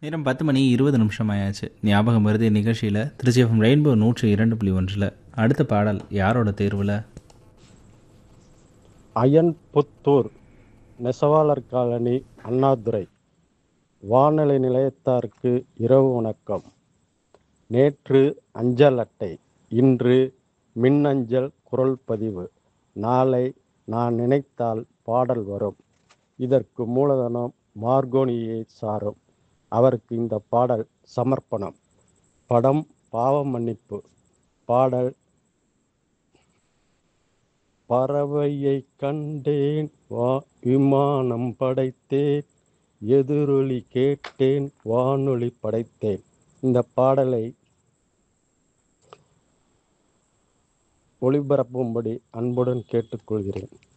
நேரம் பத்து மணி இருபது நிமிஷம் ஆயாச்சு ஞாபகம் வருது நிகழ்ச்சியில் திருச்சி எஃப்எம் ரெயின்போ நூற்றி இரண்டு புள்ளி ஒன்றில் அடுத்த பாடல் யாரோட தேர்வில் அயன்புத்தூர் நெசவாளர் காலனி அண்ணாதுரை வானொலி நிலையத்தாருக்கு இரவு வணக்கம் நேற்று அஞ்சல் அட்டை இன்று மின்னஞ்சல் குரல் பதிவு நாளை நான் நினைத்தால் பாடல் வரும் இதற்கு மூலதனம் மார்கோனியை சாரும் அவருக்கு இந்த பாடல் சமர்ப்பணம் படம் பாவ மன்னிப்பு பாடல் பறவையை கண்டேன் வா விமானம் படைத்தேன் எதிரொலி கேட்டேன் வானொலி படைத்தேன் இந்த பாடலை ஒளிபரப்பும்படி அன்புடன் கேட்டுக்கொள்கிறேன்